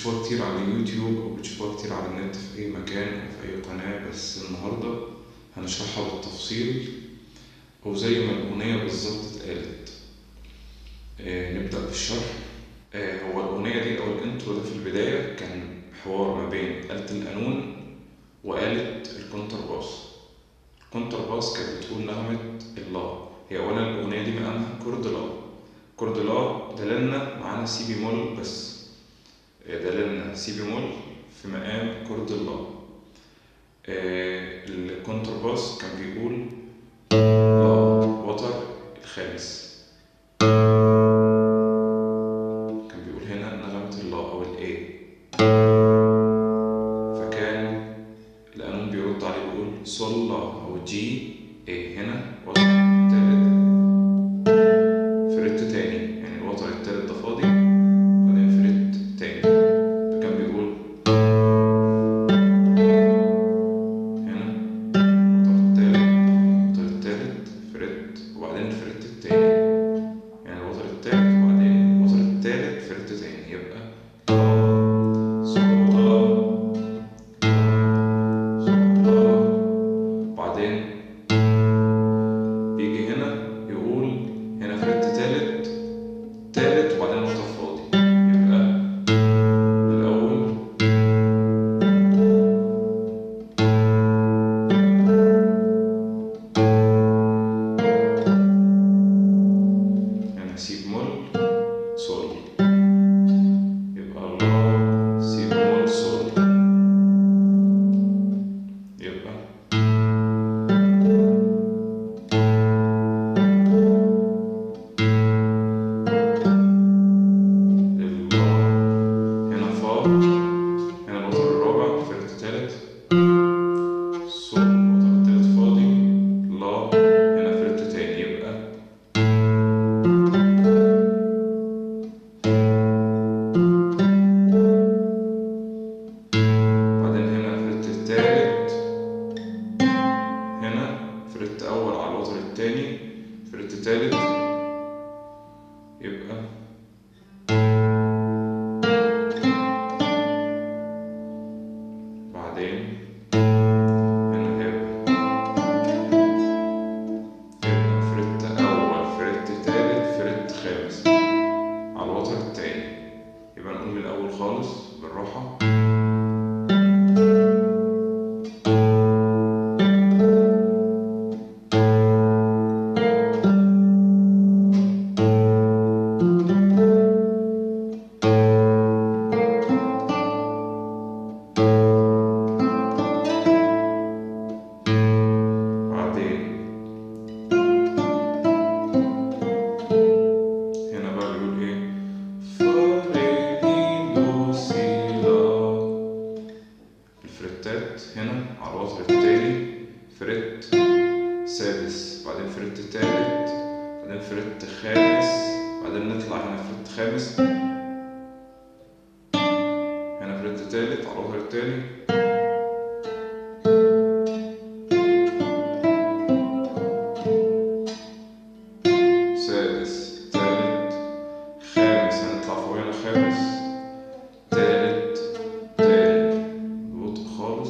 بتشوفوها كتير على اليوتيوب أو بتشوفوها كتير على النت في أي مكان أو في أي قناة بس النهاردة هنشرحها بالتفصيل أو زي ما الأغنية بالظبط اتقالت آه، نبدأ بالشرح آه، هو الأغنية دي أو الإنترو ده في البداية كان حوار ما بين آلة القانون وآلة الكونترباس الكونترباس كانت بتقول نغمة اللا هي أولا الأغنية دي مقامها كورد لا كورد لا دلالنا معانا سي بيمول بس آه، دلالنا سي بيمول في مقام كورد لا آه، الكونترباس كان بيقول لا وتر الخامس كان بيقول هنا نغمة اللا أو الإيه فكان القانون بيرد عليه بيقول صول لا أو جي إيه هنا وتر التالت في رت تاني يعني الوتر التالت ده فاضي بعدين في رت تاني فكان بيقول هنا الوتر التالت الوتر التالت في رت وبعدين في رت التاني يعني الوتر التالت وبعدين الوتر التالت في رت تاني يبقى صول صول بعدين بيجي هنا يقول هنا في رت تالت تالت وبعدين الوتر فاضي يبقى الأول هنا سي بمول صول يبقى لا سي بمول صول يبقى اللا هنا فا هنا الوتر الرابع في الرت التالت صول الوتر التالت فاضي لا هنا في الرت تاني يبقى بعدين هنا في الرت التالت هنا في الرت أول على الوتر التاني في الرت التالت يبقى بعدين هنا هيبقى يبقى في رت أول في رت تالت في رت خامس على الوتر التاني يبقى نقول من الأول خالص بالراحة بعدين هنا بقى بيقول ايه فا ري مي دو سي لا الفريتات هنا على الوتر التاني فريت سادس بعدين فريت تالت بعدين فريت خامس بعدين نطلع هنا فريت خامس هنا فريت تالت على الوتر التاني سادس تالت خامس هنطلع فوق هنا خامس تالت تاني ببطء خالص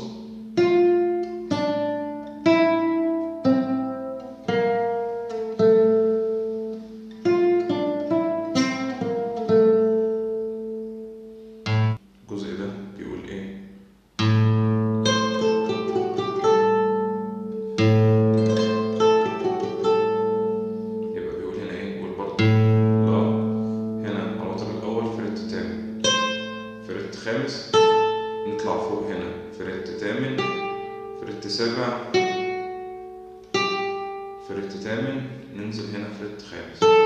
الجزء ده بيقول ايه يبقى بيقول هنا ايه بيقول برضه لا هنا على الوتر الاول في رت تامن في رت خامس نطلع فوق هنا في رت تامن في رت سابع في رت تامن ننزل هنا في رت خامس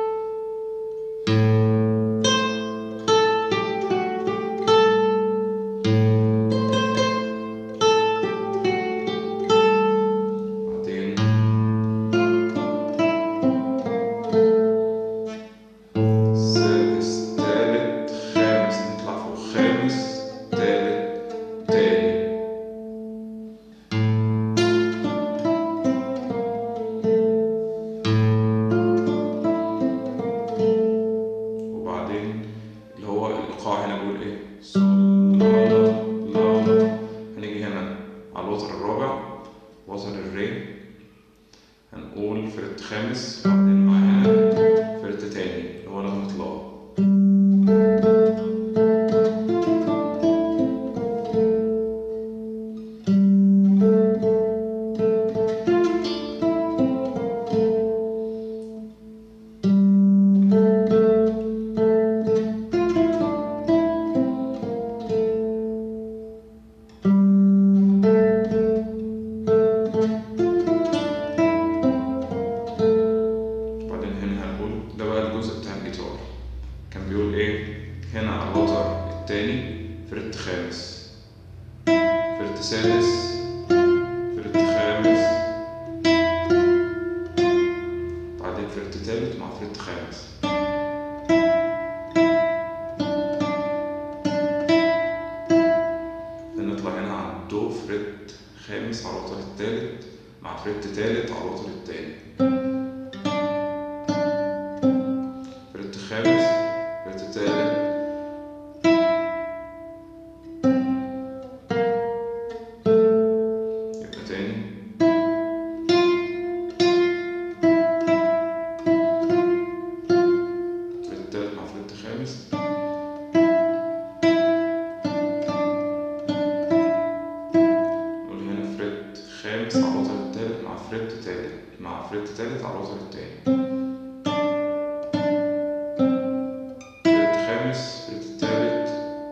بعدين سادس تالت خامس نطلع فوق خامس تالت تاني فرد خامس وبعدين مع هنا فرد تاني اللي هو نغمة لا وبعدين هنا هنقول ده بقى الجزء بتاع الجيتار كان بيقول ايه هنا على الوتر التاني فرد خامس فرد سادس فرد خامس بعدين فرد تالت مع فرد خامس نطلع هنا على الدو فرد خامس على الوتر التالت مع فرد تالت على الوتر التاني فرد خامس فرد تالت يبقى تاني فرد تالت مع فرد خامس نقول هنا فرد خامس على الوتر التالت مع فرد تالت مع فرد تالت على الوتر التاني فرد خامس فرد تالت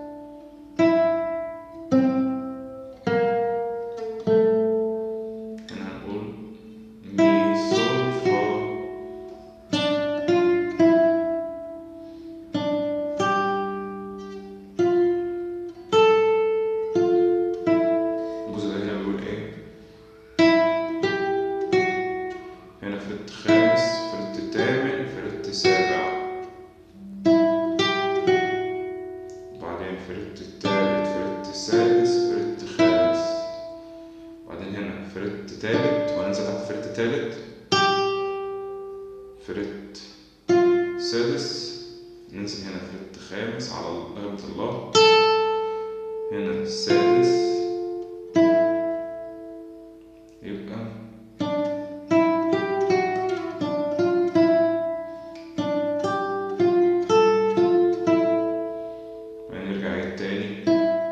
هنا هنقول مي صول فا الجزء ده هنا بيقول ايه هنا فرد خامس فرد تامن فرد سابع بعدين فرد التالت فرد السادس فرد خامس بعدين هنا فرد تالت وهننزل تحت فرد تالت فرد سادس ننزل هنا فرد خامس على نغمة الله هنا السادس يبقى هنرجع عيد تاني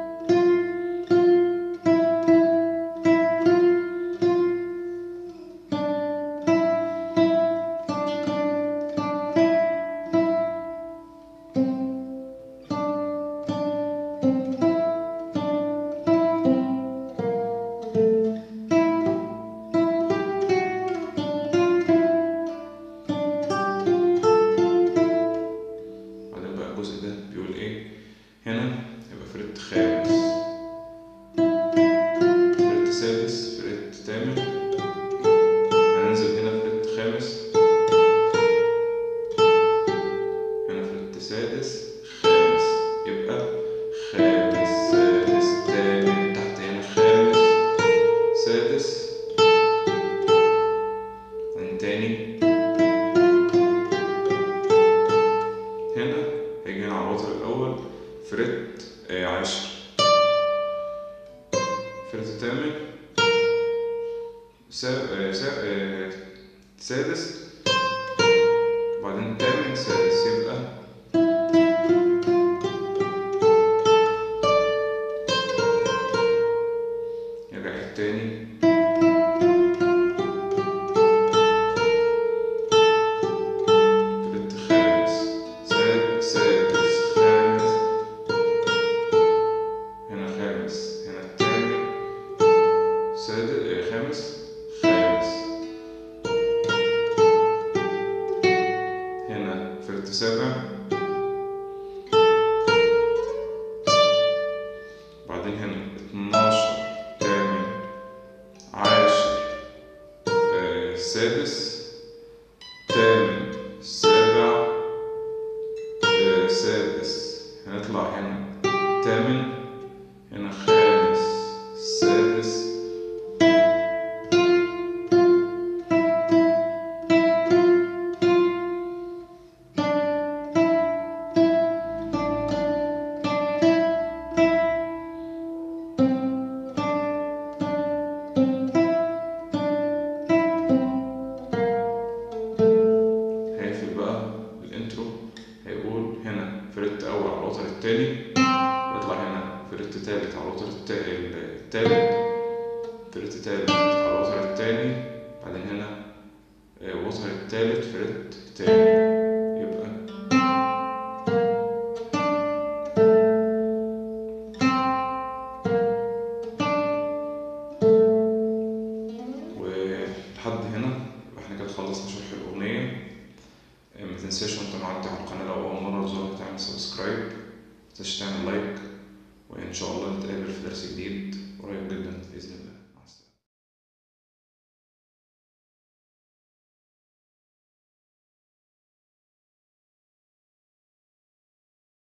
بعدين بقى الجزء ده بيقول ايه هنا يبقى فرد خامس فرد سادس فرد تامن هننزل هنا فرد خامس هنا فرد سادس خامس يبقى خامس سادس تامن تحت هنا خامس سادس بعدين تاني هنا هيجي هنا على الوتر الأول فرد آه عاشر فرد تامن سا... آه سا... آه سادس بعدين تامن سادس يبقى يرجع التاني فرد خامس ساد سادس خامس هنا خامس هنا التاني سادس آه، خامس خامس هنا فرد سابع بعدين هنا اتناشر تامن عاشر آه، سادس تامن سابع آه، سادس هنطلع هنا تامن هنا خامس سادس التالت على الوتر التا- التالت فريت التالت على الوتر التاني بعدين هنا آه، وتر التالت فريت تاني يبقى ولحد هنا يبقى احنا كده خلصنا شرح الأغنية آه، ما تنساش وانت معدي على القناة لو أول مرة تزورها تعمل سبسكرايب متنساش تعمل لايك وإن شاء الله نتقابل في درس جديد قريب جدا بإذن